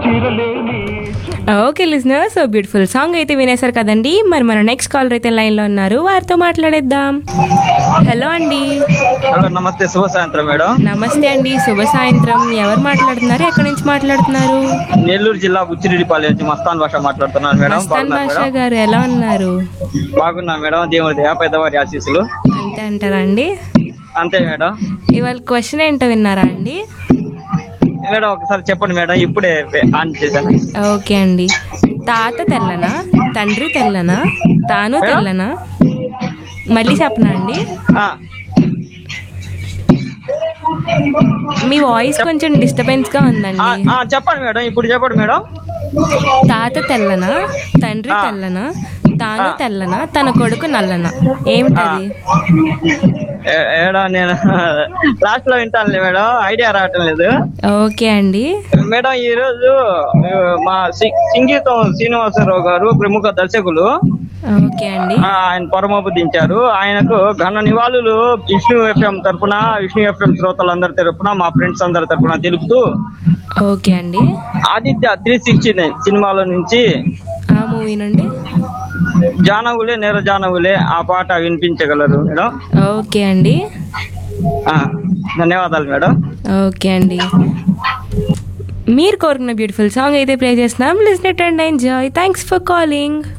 తీరలేని okay listener so beautiful song అయితే వినేశారు కదండి మరి మన నెక్స్ట్ కాలర్ అయితే లైన్లో ఉన్నారు వారితో మాట్లాడేద్దాం హలో అండి హలో నమస్తే శుభ సాయంత్రం మేడం నమస్తే అండి శుభ సాయంత్రం ఎవరు మాట్లాడుతున్నారు ఎక్కడి నుంచి మాట్లాడుతున్నారు నెల్లూరు జిల్లా బుచ్చిరెడ్డిపల్లి నుంచి మస్తాన్ భాష మాట్లాడుతున్నాను మేడం మస్తాన్ బాగున్నారు బాషా మేడం గారు ఎలా ఉన్నారు బాగున్నా మేడం దేవుడి దయ పెద్దవారి ఆశీస్సులు అంతే అంటారా అండి అంతే మేడం ఇవాళ క్వశ్చన్ ఏంటో విన్నారా అండి మేడం ఒకసారి చెప్పండి మేడం ఇప్పుడే ఆన్ చేశాను ఓకే అండి తాత తెల్లనా తండ్రి తెల్లనా తాను తెల్లనా మళ్ళీ చెప్పనా అండి ఆ, మీ వాయిస్ కొంచెం డిస్టర్బెన్స్ గా ఆ, ఉందండి ఆ, చెప్పండి మేడం ఇప్పుడు చెప్పండి మేడం తాత తెల్లనా తండ్రి ఆ. తెల్లనా తాను ఆ. తెల్లనా తన కొడుకు నల్లనా ఏమిటది ఏ- ఏడా నేను లాస్ట్ లో వింటానులే మేడం ఐడియా రావటం లేదు ఓకే అండి మేడం ఈ రోజు ఆ, మా సి- సంగీతం శ్రీనివాసరావు గారు ప్రముఖ దర్శకులు ఓకే అండి ఆ, ఆయన పరమోపదించారు ఆయనకు ఘన నివాళులు విష్ణు ఎఫ్ఎం తరపున విష్ణు ఎఫ్ఎం శ్రోతలందరి తరపున మా ఫ్రెండ్స్ అందరి తరపున తెలుపుతూ ఓకే అండి ఆదిత్య త్రీ సిక్స్టీ నైన్ సినిమాలో నుంచి ఆ మూవీ నుండి జానవులే నేర జానవులే ఆ పాట వినిపించగలరు మేడం ఓకే అండి ఆ, ధన్యవాదాలు మేడం ఓకే అండి మీరు కోరుకున్న బ్యూటిఫుల్ సాంగ్ అయితే ప్లే చేస్తున్నాం listen and enjoy thanks for calling